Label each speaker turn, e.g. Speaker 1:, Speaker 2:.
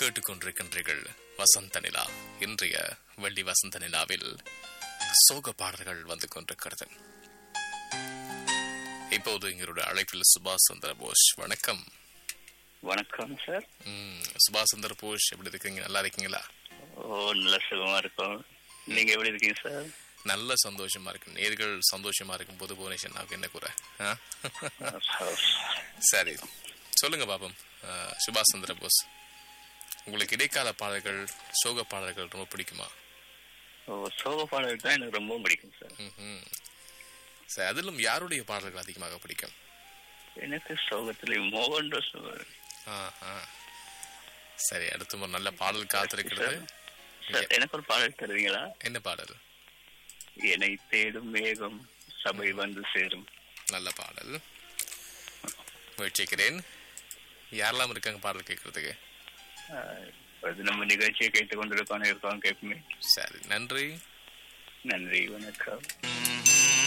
Speaker 1: கேட்டுக்கொண்டிருக்கின்றீர்கள் வசந்த நிலா இன்றைய வெள்ளி வசந்த நிலாவில் சோக பாடல்கள் வந்து கொண்டிருக்கிறது இப்போது எங்களுடைய அழைப்பில் சுபாஷ் சந்திர போஸ் வணக்கம்
Speaker 2: வணக்கம் சார்
Speaker 1: ம், சுபாஷ் சந்திர போஸ் எப்படி இருக்கீங்க நல்லா இருக்கீங்களா
Speaker 2: ஓ நல்ல சுகமா இருக்கும் நீங்க எப்படி இருக்கீங்க சார்
Speaker 1: நல்ல சந்தோஷமா இருக்கு நேர்கள் சந்தோஷமா இருக்கும் போது புவனேஸ்வரன் நாவுக்கு என்ன குறை ஆ? சரி சொல்லுங்க பாப்போம் ஆ, சுபாஷ் சந்திர போஸ் உங்களுக்கு இடைக்கால பாடல்கள் சோக பாடல்கள் ரொம்ப பிடிக்குமா
Speaker 2: ஓ சோக பாடல் தான் எனக்கு ரொம்ப பிடிக்கும் சார்
Speaker 1: ம்ஹும். சரி அதிலும் யாருடைய பாடல்கள் அதிகமாக பிடிக்கும்
Speaker 2: எனக்கு சோகத்துல மோகன் ரோஸ்
Speaker 1: ஆஹா. சரி அடுத்து ஒரு நல்ல பாடல் காத்திருக்கிறது
Speaker 2: சார் எனக்கு ஒரு பாடல் தருவீங்களா
Speaker 1: என்ன பாடல்
Speaker 2: என்னை தேடும் மேகம் சபை வந்து சேரும்
Speaker 1: நல்ல பாடல் முயற்சிக்கிறேன் யாரெல்லாம் இருக்காங்க பாடல் கேட்கறதுக்கு
Speaker 2: ஆஹ், அது நம்ம நிகழ்ச்சியை கேட்டுக் கொண்டிருக்கோம் இருக்கோம் கேட்போமே
Speaker 1: சரி நன்றி
Speaker 2: நன்றி வணக்கம்